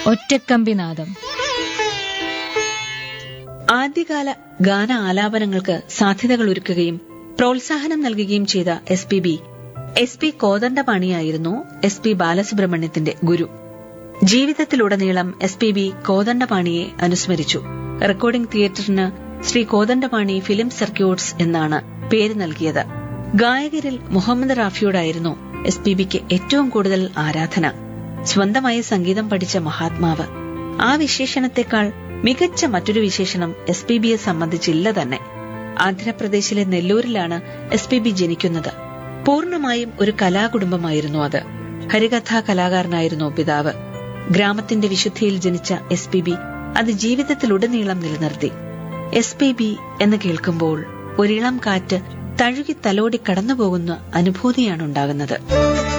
ഒറ്റക്കമ്പിനാദം ആദ്യകാല ഗാന ആലാപനങ്ങൾക്ക് സാധ്യതകൾ ഒരുക്കുകയും പ്രോത്സാഹനം നൽകുകയും ചെയ്ത S P B S P കോദണ്ഡപാണിയായിരുന്നു എസ് പി ബാലസുബ്രഹ്മണ്യത്തിന്റെ ഗുരു ജീവിതത്തിലുടനീളം എസ് പി ബി കോദണ്ഡപാണിയെ അനുസ്മരിച്ചു റെക്കോർഡിംഗ് തിയേറ്ററിന് ശ്രീ കോദണ്ഡപാണി ഫിലിം സർക്യൂട്ട്സ് എന്നാണ് പേര് നൽകിയത് ഗായകരിൽ മുഹമ്മദ് റാഫിയോടായിരുന്നു എസ് പി ബിക്ക് ഏറ്റവും കൂടുതൽ ആരാധന സ്വന്തമായി സംഗീതം പഠിച്ച മഹാത്മാവ് ആ വിശേഷണത്തെക്കാൾ മികച്ച മറ്റൊരു വിശേഷണം എസ് പി ബിയെ സംബന്ധിച്ചില്ല തന്നെ ആന്ധ്രാപ്രദേശിലെ നെല്ലൂരിലാണ് എസ് പി ബി ജനിക്കുന്നത് പൂർണ്ണമായും ഒരു കലാകുടുംബമായിരുന്നു അത് ഹരികഥാ കലാകാരനായിരുന്നു പിതാവ് ഗ്രാമത്തിന്റെ വിശുദ്ധിയിൽ ജനിച്ച എസ് പി ബി അത് ജീവിതത്തിലുടനീളം നിലനിർത്തി എസ് പി ബി എന്ന് കേൾക്കുമ്പോൾ ഒരിളം കാറ്റ് തഴുകി തലോടി കടന്നുപോകുന്ന അനുഭൂതിയാണ് ഉണ്ടാകുന്നത്